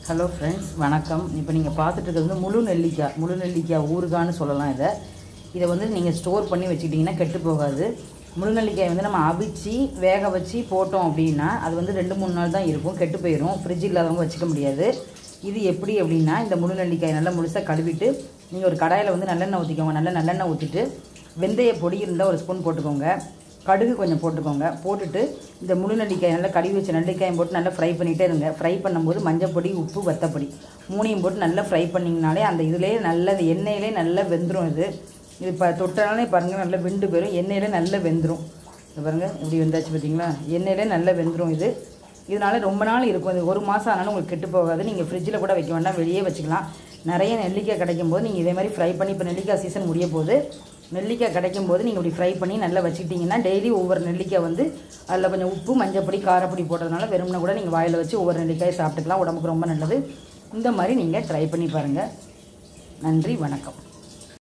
hello friends வணக்கம் இப்போ நீங்கள் பார்த்துட்டு இருக்கிறது வந்து முழு நெல்லிக்காய் முழு நெல்லிக்காய் ஊறுகான்னு சொல்லலாம் இதை இதை வந்து நீங்கள் ஸ்டோர் பண்ணி வச்சுக்கிட்டிங்கன்னா கெட்டு போகாது முழு நெல்லிக்காய் வந்து நம்ம அவிச்சு வேக வச்சு போட்டோம் அப்படின்னா அது வந்து ரெண்டு மூணு நாள் தான் இருக்கும் கெட்டு போயிடும் ஃப்ரிட்ஜ் இல்லாதவங்க வச்சுக்க முடியாது இது எப்படி அப்படின்னா இந்த முழு நெல்லிக்காய் நல்லா முழுசாக கழுவிட்டு நீங்கள் ஒரு கடாயில் வந்து நல்லெண்ணெய் ஊற்றிக்கோங்க நல்ல நல்லெண்ணெய் ஊற்றிட்டு வெந்தய பொடி இருந்தால் ஒரு ஸ்பூன் போட்டுக்கோங்க கடுகு கொஞ்சம் போட்டுக்கோங்க போட்டுட்டு இந்த முழு நெல்லிக்காய் நல்லா கழுவி வச்ச நெல்லிக்காயும் போட்டு நல்லா ஃப்ரை பண்ணிகிட்டே இருங்க ஃப்ரை பண்ணும்போது மஞ்சள் பொடி உப்பு வத்தப்பொடி மூணையும் போட்டு நல்லா ஃப்ரை பண்ணிங்கனாலே அந்த இதுலேயே நல்ல அந்த எண்ணெயிலே நல்லா வெந்துடும் இது இது இப்போ தொட்டனாலே பாருங்கள் நல்லா வெந்து போயிடும் எண்ணெயிலே நல்லா வெந்துடும் இது பாருங்கள் இப்படி வெந்தாச்சு பார்த்தீங்களா எண்ணெயிலே நல்லா வெந்துடும் இது இதனால ரொம்ப நாள் இருக்கும் இது ஒரு மாதம் ஆனாலும் உங்களுக்கு கெட்டு போகாது நீங்கள் ஃப்ரிட்ஜில் கூட வைக்க வேண்டாம் வெளியே வச்சுக்கலாம் நிறைய நெல்லிக்காய் கிடைக்கும் போது நீங்கள் இதே மாதிரி ஃப்ரை பண்ணி இப்போ நெல்லிக்காய் சீசன் முடிய போது நெல்லிக்காய் கிடைக்கும் போது நீங்கள் இப்படி ஃப்ரை பண்ணி நல்லா வச்சுக்கிட்டிங்கன்னா டெய்லி ஒவ்வொரு நெல்லிக்காய் வந்து அதில் கொஞ்சம் உப்பு மஞ்சப்பொடி காரப்பொடி போட்டதுனால வெறும்னா கூட நீங்கள் வாயில் வச்சு ஒவ்வொரு நெல்லிக்காயை சாப்பிட்டுக்கலாம் உடம்புக்கு ரொம்ப நல்லது இந்த மாதிரி நீங்கள் ட்ரை பண்ணி பாருங்கள் நன்றி வணக்கம்